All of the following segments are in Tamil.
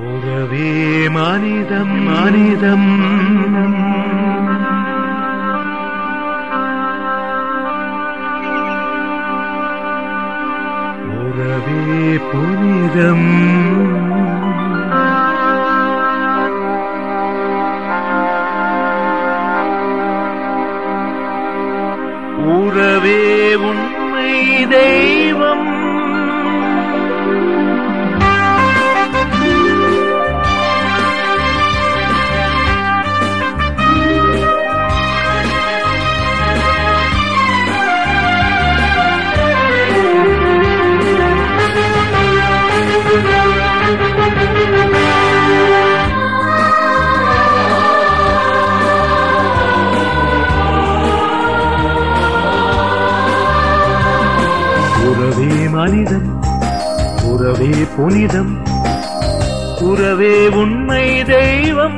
உறவே மனிதம் மனிதம் உறவே புனிதம் உறவே உண்மை தெய்வம் உறவே மனிதம் உறவே புனிதம் உறவே உண்மை தெய்வம்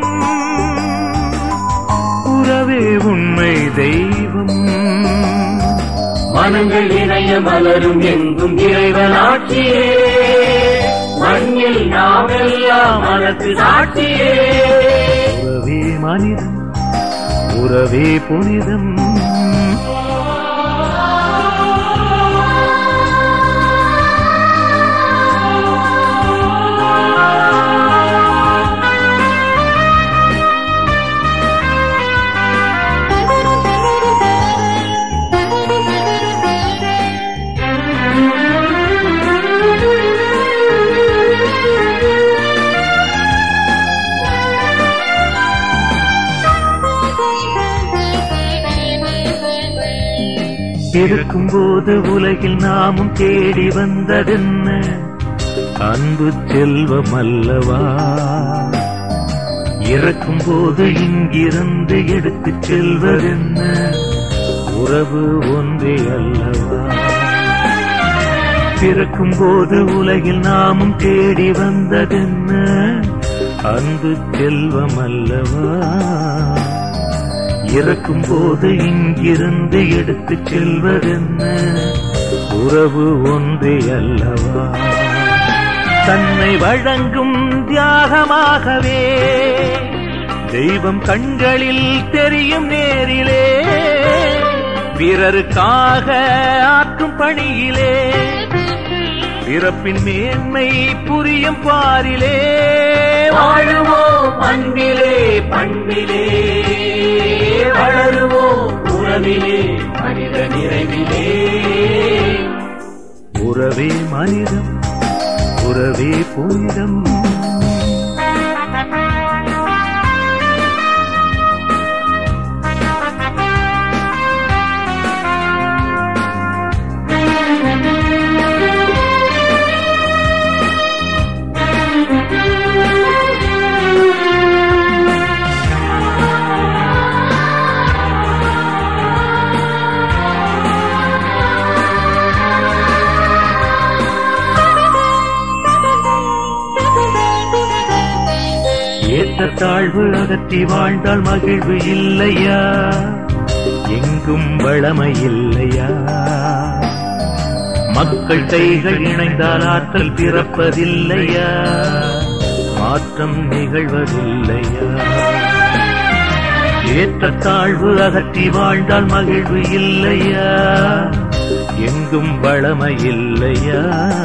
உறவே உண்மை தெய்வம் மனங்கள் இணைய மலரும் எங்கும் இறைவன் ஆட்சியே மண்ணில் நாமெல்லாம் மனத்து சாட்சியே உறவே மனிதம் உறவே புனிதம் இருக்கும்போது உலகில் நாமும் தேடி வந்ததென்ன அன்பு செல்வம் அல்லவா இறக்கும் போது இங்கிருந்து எடுத்துச் செல்வதென்ன உறவு ஒன்றே அல்லவா பிறக்கும் போது உலகில் நாமும் தேடி வந்ததென்ன அன்பு செல்வம் அல்லவா இறக்கும் போது இங்கிருந்து எடுத்துச் செல்வதென்ன உறவு ஒன்றே அல்லவா தன்னை வழங்கும் தியாகமாகவே தெய்வம் கண்களில் தெரியும் நேரிலே பிறருக்காக ஆற்றும் பணியிலே பிறப்பின் மேன்மை புரியும் பாரிலே வாழுவோம் அன்பிலே பண்பிலே வளருவோம் உறவிலே மனித நிறைவிலே உறவே மனிதம் உறவே புனிதம் ஏற்ற தாழ்வு அகற்றி வாழ்ந்தால் மகிழ்வு இல்லையா எங்கும் வளமை இல்லையா மக்கள் கைகள் இணைந்தால் ஆற்றல் பிறப்பதில்லையா மாற்றம் நிகழ்வதில்லையா ஏற்ற தாழ்வு அகற்றி வாழ்ந்தால் மகிழ்வு இல்லையா எங்கும் வளமை இல்லையா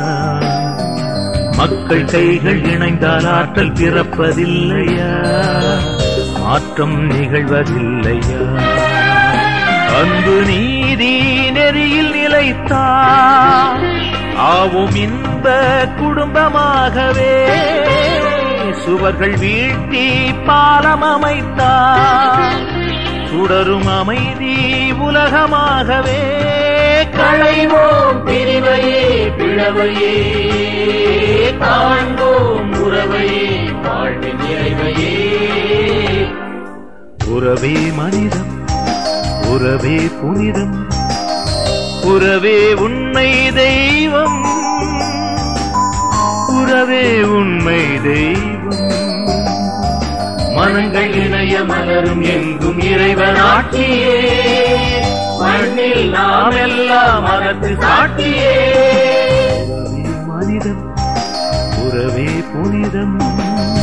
மக்கள் கைகள் இணைந்தால் ஆற்றல் பிறப்பதில்லையா மாற்றம் நிகழ்வதில்லையா அன்பு நீதி நெறியில் நிலைத்தார் ஆவும் இன்ப குடும்பமாகவே சுவர்கள் வீழ்த்தி பாலம் அமைத்தார் சுடரும் அமைதி உலகமாகவே களைவோம் பிரிவையே பிளவையே காண்போம் உறவையே வாழ்வின் நிறைவையே உறவே மனிதம் உறவே புனிதம் உறவே உண்மை தெய்வம் உறவே உண்மை தெய்வம் மனங்கள் இணைய மலரும் எங்கும் இறைவன் ஆட்சியே மண்ணில் நாம் எல்லாம் மனத்து சாட்சியே உறவே மனிதம் உறவே புனிதம் புனிதம்